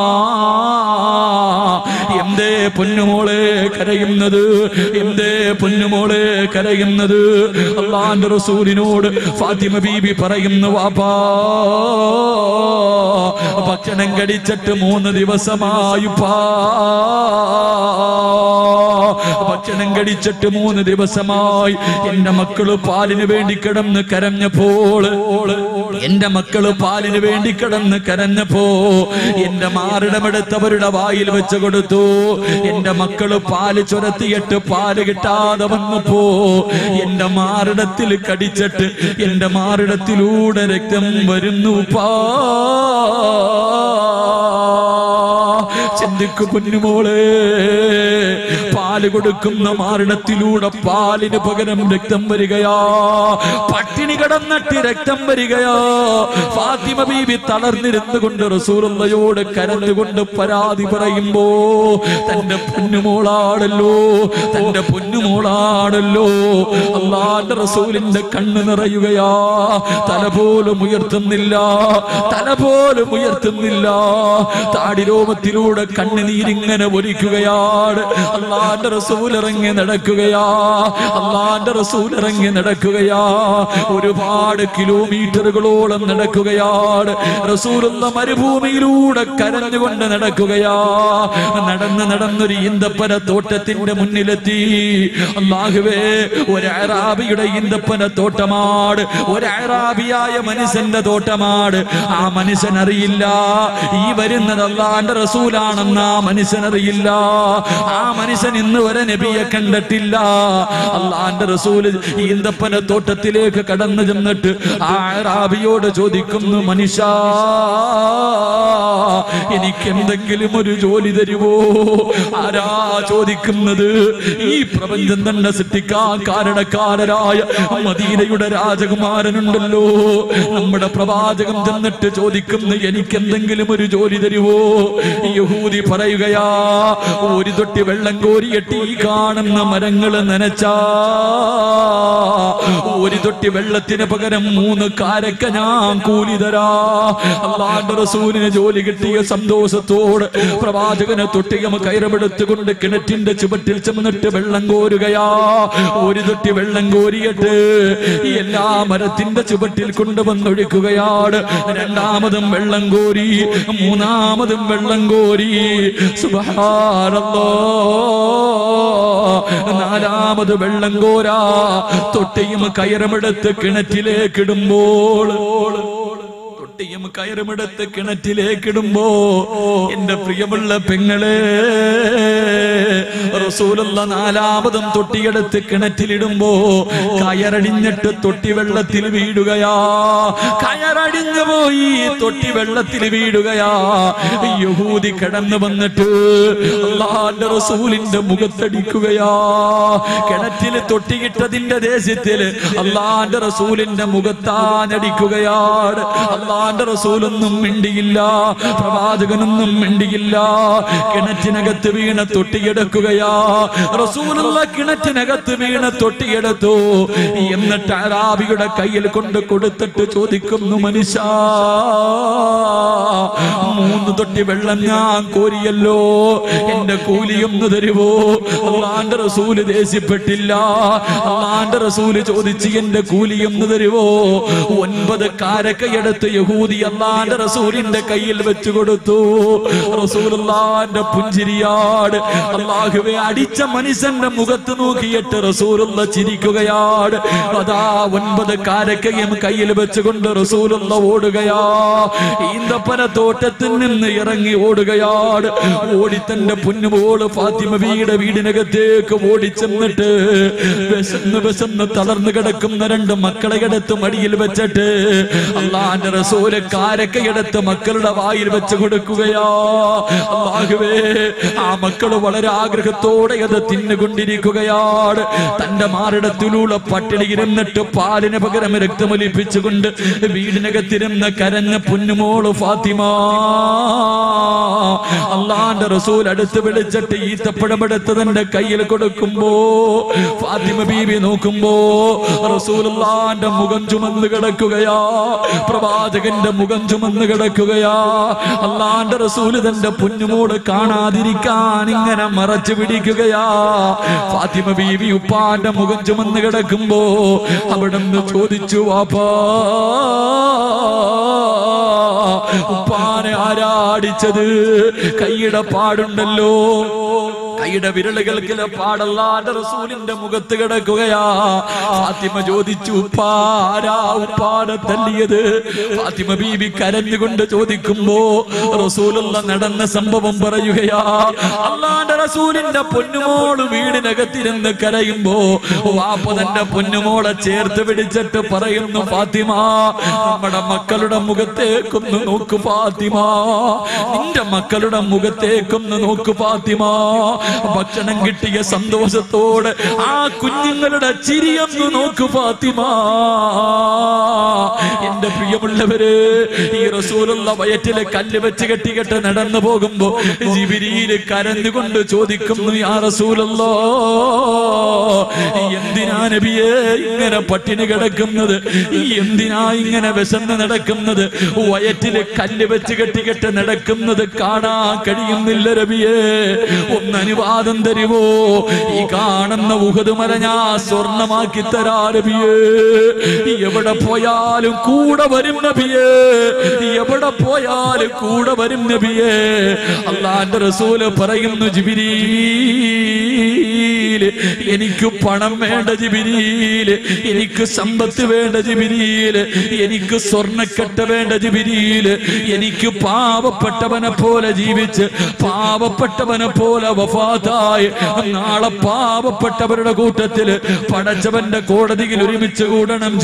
എന്തേ പൊന്നുമോളെ കരയുന്നത് എന്തേ പൊന്നുമോളെ കരയുന്നത് അള്ളാന്റെ റസൂലിനോട് ഫാത്തിമ ബീബി പറയുന്നു വാപ്പാ ഭക്ഷണം കടിച്ചിട്ട് മൂന്ന് ദിവസമായുപ്പാ ഭക്ഷണം കടിച്ചിട്ട് മൂന്ന് ദിവസമായി എന്റെ മക്കള് പാലിന് വേണ്ടി കിടന്ന് കരഞ്ഞപ്പോൾ എന്റെ മക്കള് പാലിന് വേണ്ടി കിടന്ന് കരഞ്ഞപ്പോ എന്റെ മാറിടമെടുത്തവരുടെ വായിൽ വെച്ച് കൊടുത്തു എന്റെ മക്കള് പാല് ചുരത്തിയിട്ട് പാല് കിട്ടാതെ വന്നപ്പോ എന്റെ മാറിടത്തിൽ കടിച്ചിട്ട് എന്റെ മാറിടത്തിലൂടെ രക്തം വരുന്നു പാ ചിന്തിക്കു കുഞ്ഞുമോളെ പാല് കൊടുക്കുന്ന മാരണത്തിലൂടെ പാലിന് പകരം രക്തം വരികയാ പട്ടിണി കിടന്നിട്ട് രക്തം വരികയാ ഫാത്തിമ ബീബി തളർന്നിരുന്നു കൊണ്ട് റസൂലുള്ളയോട് കരഞ്ഞുകൊണ്ട് പരാതി പറയുമ്പോ തന്റെ പൊന്നുമോളാണല്ലോ തന്റെ പൊന്നുമോളാണല്ലോ അള്ളാന്റെ റസൂലിന്റെ കണ്ണ് നിറയുകയാ തല പോലും ഉയർത്തുന്നില്ല തല പോലും ഉയർത്തുന്നില്ല താടിരോമത്തിലൂടെ കണ്ണുനീരിങ്ങനെ ഒലിക്കുകയാണ് അള്ളാന്റെ റസൂൽ ഇറങ്ങി നടക്കുകയാ അള്ളാന്റെ റസൂൽ ഇറങ്ങി നടക്കുകയാ ഒരുപാട് കിലോമീറ്ററുകളോളം നടക്കുകയാണ് റസൂലുള്ള മരുഭൂമിയിലൂടെ കരഞ്ഞുകൊണ്ട് നടക്കുകയാ നടന്ന് നടന്നൊരു ഈന്തപ്പന തോട്ടത്തിന്റെ മുന്നിലെത്തി അള്ളാഹുവേ ഒരു അറാബിയുടെ ഈന്തപ്പന തോട്ടമാണ് ഒരു അറാബിയായ മനുഷ്യന്റെ തോട്ടമാണ് ആ മനുഷ്യൻ അറിയില്ല ഈ വരുന്നത് അള്ളാന്റെ റസൂലാണെന്ന് ആ മനുഷ്യൻ അറിയില്ല ആ മനുഷ്യൻ ഇന്ന് വരെ നബിയെ കണ്ടിട്ടില്ല അള്ളാന്റെ റസൂല് ഈന്തപ്പന തോട്ടത്തിലേക്ക് കടന്നു ചെന്നിട്ട് ആ അറാബിയോട് ചോദിക്കുന്നു മനുഷ്യ എനിക്ക് എന്തെങ്കിലും ഒരു ജോലി തരുവോ ആരാ ചോദിക്കുന്നത് ഈ പ്രപഞ്ചം തന്നെ സൃഷ്ടിക്കാൻ കാരണക്കാരനായ മദീനയുടെ രാജകുമാരനുണ്ടല്ലോ നമ്മുടെ പ്രവാചകം ചെന്നിട്ട് ചോദിക്കുന്നു എനിക്ക് എന്തെങ്കിലും ഒരു ജോലി തരുവോ യഹൂദി പറയുകയാ ഒരു തൊട്ടി വെള്ളം കോരിയിട്ട് ഈ കാണുന്ന മരങ്ങൾ നനച്ചാ ഒരു തൊട്ടി വെള്ളത്തിന് പകരം മൂന്ന് കാരക്ക ഞാൻ കൂലി തരാ അള്ളാന്റെ റസൂലിന് ജോലി കിട്ടിയ സന്തോഷത്തോട് പ്രവാചകനെ തൊട്ടിയം കയറമെടുത്തുകൊണ്ട് കിണറ്റിന്റെ ചുവട്ടിൽ ചെന്നിട്ട് വെള്ളം കോരുകയാ ഒരു തൊട്ടി വെള്ളം കോരിയിട്ട് ഈ എല്ലാ മരത്തിന്റെ ചുവട്ടിൽ കൊണ്ടുവന്നൊഴിക്കുകയാണ് രണ്ടാമതും വെള്ളം കോരി മൂന്നാമതും വെള്ളം കോരി സുബഹാനല്ലോ നാലാമത് വെള്ളം കോരാ തൊട്ടിയും കയറമെടുത്ത് കിണറ്റിലേക്കിടുമ്പോൾ തൊട്ടിയും കയറുമെടുത്ത് കിണറ്റിലേക്കിടുമ്പോ എന്റെ പ്രിയമുള്ള പെങ്ങളെ റസൂലുള്ള നാലാമതും തൊട്ടിയെടുത്ത് കിണറ്റിലിടുമ്പോ കയറടിഞ്ഞിട്ട് തൊട്ടി വെള്ളത്തിൽ വീഴുകയാ കയറടിഞ്ഞു പോയി തൊട്ടി വെള്ളത്തിൽ വീഴുകയാ യഹൂദി കിടന്നു വന്നിട്ട് അള്ളാന്റെ റസൂലിന്റെ മുഖത്തടിക്കുകയാ കിണറ്റിൽ തൊട്ടിയിട്ടതിന്റെ ദേശത്തില് അള്ളാന്റെ റസൂലിന്റെ മുഖത്താനടിക്കുകയാണ് അള്ളാന്റെ റസൂലൊന്നും മിണ്ടിയില്ല പ്രവാചകനൊന്നും മിണ്ടിയില്ല കിണറ്റിനകത്ത് വീണ തൊട്ടിയെടുക്കുകയാ റസൂലുള്ള കിണറ്റിനകത്ത് വീണ തൊട്ടിയെടുത്തു എന്നിട്ട് അറാബിയുടെ കയ്യിൽ കൊണ്ട് കൊടുത്തിട്ട് ചോദിക്കുന്നു മനുഷ്യ മൂന്ന് തൊട്ടി വെള്ളം ഞാൻ കോരിയല്ലോ എന്റെ കൂലിയൊന്ന് തരുവോ അള്ളാന്റെ റസൂല് ദേഷ്യപ്പെട്ടില്ല അള്ളാന്റെ റസൂല് ചോദിച്ച് എന്റെ കൂലിയൊന്ന് തരുവോ ഒൻപത് കാരക്കയെടുത്ത് യഹൂദി അള്ളാന്റെ റസൂലിന്റെ കയ്യിൽ വെച്ചു കൊടുത്തു റസൂലുള്ളാന്റെ പുഞ്ചിരിയാട് അള്ളാഹുവെ അടിച്ച മനുഷ്യന്റെ മുഖത്ത് നോക്കിയിട്ട് റസൂലുള്ള ചിരിക്കുകയാണ് അതാ ഒൻപത് കാരക്കയും കയ്യിൽ വെച്ചുകൊണ്ട് റസൂലുള്ള ഓടുകയാ ഈന്തപ്പന തോട്ടത്തിൽ നിന്ന് ഇറങ്ങി ഓടുകയാണ് ഓടി തന്റെ പൊന്നുപോള് ഫാത്തിമ വീട് വീടിനകത്തേക്ക് ഓടിച്ചെന്നിട്ട് വിശന്ന് വിശന്ന് തളർന്നു കിടക്കുന്ന രണ്ട് മക്കളെ എടുത്ത് മടിയിൽ വെച്ചിട്ട് അള്ളാന്റെ റസൂല് കാരക്കയെടുത്ത് മക്കളുടെ വായിൽ വെച്ച് കൊടുക്കുകയാ അള്ളാഹുവേ ആ മക്കള് വളരെ ആഗ്രഹത്തോടെ അത് തിന്നുകൊണ്ടിരിക്കുകയാണ് തന്റെ മാറിടത്തിലൂടെ പട്ടിണി ഇരുന്നിട്ട് പാലിന് പകരം രക്തമൊലിപ്പിച്ചുകൊണ്ട് വീടിനകത്തിരുന്ന് കരഞ്ഞ പൊന്നുമോള് ഫാത്തിമ അള്ളാന്റെ റസൂൽ അടുത്ത് വിളിച്ചിട്ട് ഈത്തപ്പഴമെടുത്ത് തന്റെ കയ്യിൽ കൊടുക്കുമ്പോ ഫാത്തിമ ബീബി നോക്കുമ്പോ റസൂലുള്ളാന്റെ മുഖം ചുമന്ന് കിടക്കുകയാ പ്രവാചകന്റെ മുഖം ചുമന്ന് കിടക്കുകയാ അള്ളാന്റെ റസൂല് തന്റെ പൊന്നുമോട് കാണാതിരിക്കാൻ ഇങ്ങനെ മറച്ചു പിടിക്കുകയാ ഫാത്തിമ ബീവി ഉപ്പാന്റെ മുഖം ചുമന്ന് കിടക്കുമ്പോ അവിടെ നിന്ന് ചോദിച്ചു വാപ്പാ ഉപ്പാനെ ആരാടിച്ചത് കൈയുടെ പാടുണ്ടല്ലോ കൈയുടെ വിരലുകൾക്ക് പാടല്ലാന്റെ റസൂലിന്റെ മുഖത്ത് കിടക്കുകയാ ഫാത്തിമ ചോദിച്ചു ഉപ്പാരാ ഉപ്പാനെ തല്ലിയത് ഫാത്തിമ ബീബി കരഞ്ഞുകൊണ്ട് ചോദിക്കുമ്പോ റസൂലുള്ള നടന്ന സംഭവം പറയുകയാ അള്ളാന്റെ റസൂലിന്റെ പൊന്നുമോള് വീടിനകത്തിരുന്ന് കരയുമ്പോ വാപ്പ തന്റെ പൊന്നുമോളെ ചേർത്ത് പിടിച്ചിട്ട് പറയുന്നു ഫാത്തിമ നമ്മുടെ മക്കളുടെ മുഖത്തേക്കൊന്ന് നോക്കു ഫാത്തിമ നിന്റെ മക്കളുടെ മുഖത്തേക്കൊന്ന് നോക്കു ഫാത്തിമ ഭക്ഷണം കിട്ടിയ സന്തോഷത്തോടെ ആ കുഞ്ഞുങ്ങളുടെ ചിരിയൊന്ന് നോക്കു ഫാത്തിമ എന്റെ പ്രിയമുള്ളവര് ഈ റസൂലുള്ള വയറ്റിലെ കല്ല് വെച്ച് കെട്ടിക്കെട്ട് നടന്നു പോകുമ്പോ ജിബിരിയില് കരഞ്ഞുകൊണ്ട് ചോദിക്കുന്നു യാ റസൂലല്ലോ എന്തിനാ നബിയെ ഇങ്ങനെ പട്ടിണി കിടക്കുന്നത് എന്തിനാ ഇങ്ങനെ വിശന്ന് നടക്കുന്നത് വയറ്റില് കല്ല് വെച്ച് കെട്ടിക്കെട്ട് നടക്കുന്നത് കാണാൻ കഴിയുന്നില്ല രബിയെ ഒന്ന് അനുവാദം തരുമോ ഈ കാണുന്ന ഉഹദ് മല ഞാൻ സ്വർണമാക്കി തരാ നബിയേ എവിടെ പോയാലും കൂടെ വരും നബിയേ എവിടെ പോയാലും കൂടെ വരും നബിയേ അള്ളാന്റെ റസൂല് പറയുന്നു ജിബിരീല് എനിക്ക് പണം വേണ്ട ജിബിരിയില് എനിക്ക് സമ്പത്ത് വേണ്ട ജിബിരിയില് എനിക്ക് സ്വർണ്ണക്കെട്ട വേണ്ട ജിബിരിയില് എനിക്ക് പാവപ്പെട്ടവനെ പോലെ ജീവിച്ച് പാവപ്പെട്ടവനെ പോലെ വഫാത്തായി നാളെ പാവപ്പെട്ടവരുടെ കൂട്ടത്തില് പടച്ചവന്റെ കോടതിയിൽ ഒരുമിച്ച് കൂടണം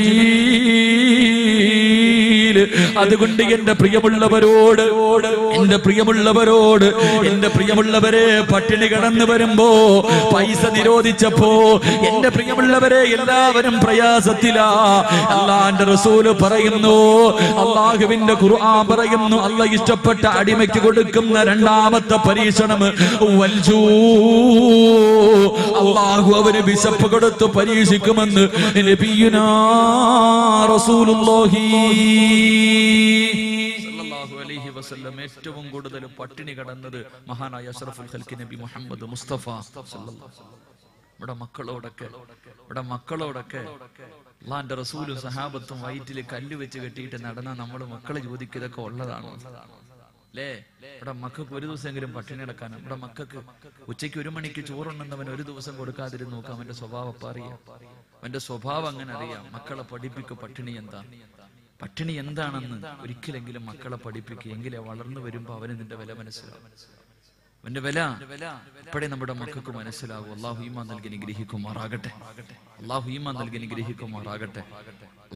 ജിബിരീല് അതുകൊണ്ട് എന്റെ പ്രിയമുള്ളവരോട് എന്റെ പ്രിയമുള്ളവരോട് എന്റെ പ്രിയമുള്ളവരെ പട്ടിണി കടന്നു വരുമ്പോ പൈസ നിരോധിച്ചപ്പോ എന്റെ പ്രിയമുള്ളവരെ എല്ലാവരും പ്രയാസത്തിലാ അള്ളാന്റെ റസൂല് പറയുന്നു അള്ളാഹുവിന്റെ ഖുർആൻ പറയുന്നു അല്ല ഇഷ്ടപ്പെട്ട അടിമയ്ക്ക് കൊടുക്കുന്ന രണ്ടാമത്തെ പരീക്ഷണം വൽജൂ അള്ളാഹു അവന് വിശപ്പ് കൊടുത്ത് പരീക്ഷിക്കുമെന്ന് നബിയുനാ റസൂലുള്ളാഹി സല്ലല്ലാഹു അലൈഹി വസല്ലം ഏറ്റവും കൂടുതൽ പട്ടിണി കടന്നത് മഹാനായ അഷ്റഫുൽ ഖൽക്കി നബി മുഹമ്മദ് മുസ്തഫ സല്ലല്ലാഹു അലൈഹി വസല്ലം. ഇവിടെ മക്കളോടൊക്കെ ഇവിടെ മക്കളോടൊക്കെ അള്ളാന്റെ റസൂലും സഹാബത്തും വയറ്റിൽ കല്ല് വെച്ച് കെട്ടിയിട്ട് നടന്ന നമ്മൾ മക്കളെ ചോദിക്കുക ഇതൊക്കെ ഉള്ളതാണോ അല്ലേ ഇവിടെ മക്കൾക്ക് ഒരു ദിവസമെങ്കിലും പട്ടിണി കിടക്കാനും ഇവിടെ മക്കൾക്ക് ഉച്ചയ്ക്ക് ഒരു മണിക്ക് ചോറുണ്ടെന്നവൻ ഒരു ദിവസം കൊടുക്കാതിരുന്ന് നോക്കാം അവന്റെ സ്വഭാവം അപ്പൊ അറിയാം അവന്റെ സ്വഭാവം അങ്ങനെ അറിയാം മക്കളെ പഠിപ്പിക്കുക പട്ടിണി എന്താ പട്ടിണി എന്താണെന്ന് ഒരിക്കലെങ്കിലും മക്കളെ പഠിപ്പിക്കുക എങ്കിലേ വളർന്നു വരുമ്പോ അവന് നിന്റെ വില മനസ്സിലാവും അവന്റെ വില അപ്പോഴേ നമ്മുടെ മക്കൾക്ക് മനസ്സിലാവും അള്ളാഹു ഈമാ നൽകി നിഗ്രഹിക്കുമാറാകട്ടെ അള്ളാഹു ഈമാ നൽകി നിഗ്രഹിക്കുമാറാകട്ടെ